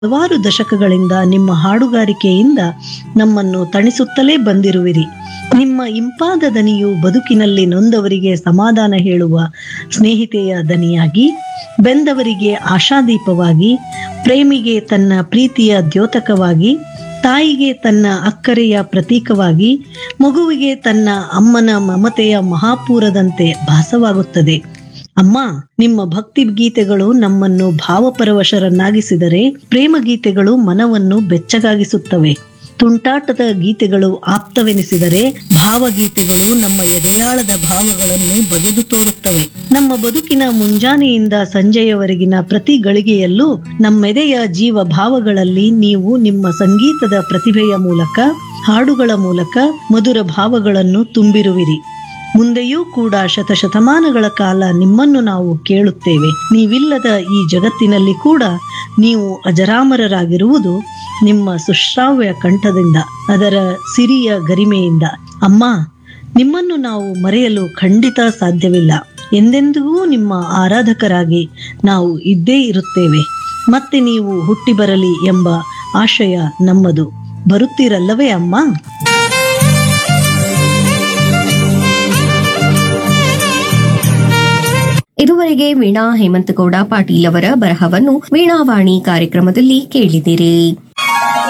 ಹಲವಾರು ದಶಕಗಳಿಂದ ನಿಮ್ಮ ಹಾಡುಗಾರಿಕೆಯಿಂದ ನಮ್ಮನ್ನು ತಣಿಸುತ್ತಲೇ ಬಂದಿರುವಿರಿ ನಿಮ್ಮ ಇಂಪಾದ ದನಿಯು ಬದುಕಿನಲ್ಲಿ ನೊಂದವರಿಗೆ ಸಮಾಧಾನ ಹೇಳುವ ಸ್ನೇಹಿತೆಯ ದನಿಯಾಗಿ ಬೆಂದವರಿಗೆ ಆಶಾದೀಪವಾಗಿ ಪ್ರೇಮಿಗೆ ತನ್ನ ಪ್ರೀತಿಯ ದ್ಯೋತಕವಾಗಿ ತಾಯಿಗೆ ತನ್ನ ಅಕ್ಕರೆಯ ಪ್ರತೀಕವಾಗಿ ಮಗುವಿಗೆ ತನ್ನ ಅಮ್ಮನ ಮಮತೆಯ ಮಹಾಪೂರದಂತೆ ಭಾಸವಾಗುತ್ತದೆ ಅಮ್ಮ ನಿಮ್ಮ ಭಕ್ತಿ ಗೀತೆಗಳು ನಮ್ಮನ್ನು ಭಾವಪರವಶರನ್ನಾಗಿಸಿದರೆ ಪ್ರೇಮ ಗೀತೆಗಳು ಮನವನ್ನು ಬೆಚ್ಚಗಾಗಿಸುತ್ತವೆ ತುಂಟಾಟದ ಗೀತೆಗಳು ಆಪ್ತವೆನಿಸಿದರೆ ಭಾವಗೀತೆಗಳು ನಮ್ಮ ಎದೆಯಾಳದ ಭಾವಗಳನ್ನು ಬಗೆದು ತೋರುತ್ತವೆ ನಮ್ಮ ಬದುಕಿನ ಮುಂಜಾನೆಯಿಂದ ಸಂಜೆಯವರೆಗಿನ ಪ್ರತಿ ಗಳಿಗೆಯಲ್ಲೂ ನಮ್ಮೆದೆಯ ಜೀವ ಭಾವಗಳಲ್ಲಿ ನೀವು ನಿಮ್ಮ ಸಂಗೀತದ ಪ್ರತಿಭೆಯ ಮೂಲಕ ಹಾಡುಗಳ ಮೂಲಕ ಮಧುರ ಭಾವಗಳನ್ನು ತುಂಬಿರುವಿರಿ ಮುಂದೆಯೂ ಕೂಡ ಶತಶತಮಾನಗಳ ಕಾಲ ನಿಮ್ಮನ್ನು ನಾವು ಕೇಳುತ್ತೇವೆ ನೀವಿಲ್ಲದ ಈ ಜಗತ್ತಿನಲ್ಲಿ ಕೂಡ ನೀವು ಅಜರಾಮರರಾಗಿರುವುದು ನಿಮ್ಮ ಸುಶ್ರಾವ್ಯ ಕಂಠದಿಂದ ಅದರ ಸಿರಿಯ ಗರಿಮೆಯಿಂದ ಅಮ್ಮ ನಿಮ್ಮನ್ನು ನಾವು ಮರೆಯಲು ಖಂಡಿತ ಸಾಧ್ಯವಿಲ್ಲ ಎಂದೆಂದಿಗೂ ನಿಮ್ಮ ಆರಾಧಕರಾಗಿ ನಾವು ಇದ್ದೇ ಇರುತ್ತೇವೆ ಮತ್ತೆ ನೀವು ಹುಟ್ಟಿ ಬರಲಿ ಎಂಬ ಆಶಯ ನಮ್ಮದು ಬರುತ್ತೀರಲ್ಲವೇ ಅಮ್ಮ ಇದುವರೆಗೆ ವೀಣಾ ಹೇಮಂತಗೌಡ ಪಾಟೀಲ್ ಅವರ ಬರಹವನ್ನು ವೀಣಾವಾಣಿ ಕಾರ್ಯಕ್ರಮದಲ್ಲಿ ಕೇಳಿದಿರಿ